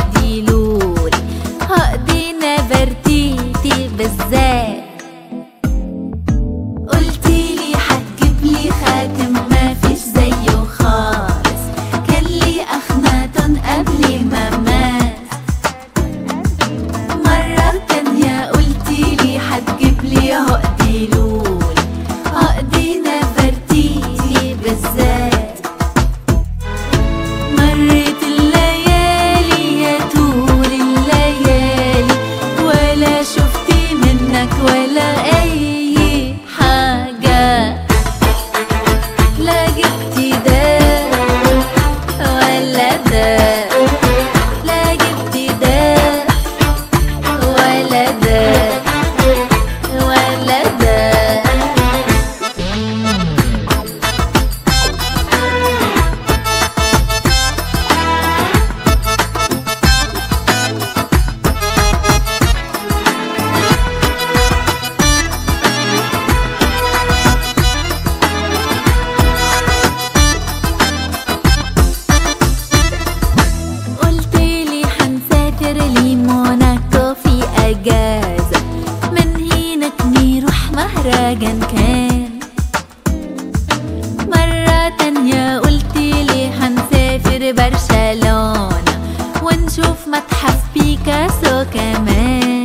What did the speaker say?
هقضي لولي هقضي نفرتيتي بالذات قلتيلي حتجيبلي خاتم ما فيش زيه خالص كان لي أخناتن قبل ما مات مرة تانية قلتيلي حتجيبلي عقدي لولي عقدي نفرتيلي بالذات مرت الليالي يا طول الليالي ولا شفتي منك ولا أي حاجة لا جبتي ده ولا ده لا جبتي ده ولا ده ولا ده قلتلي حنسافر لي موناكو في اجازة من هناك نروح مهرجان كان مرة تانية قلتلي حنسافر برشلونة ونشوف متحف بيكاسو كمان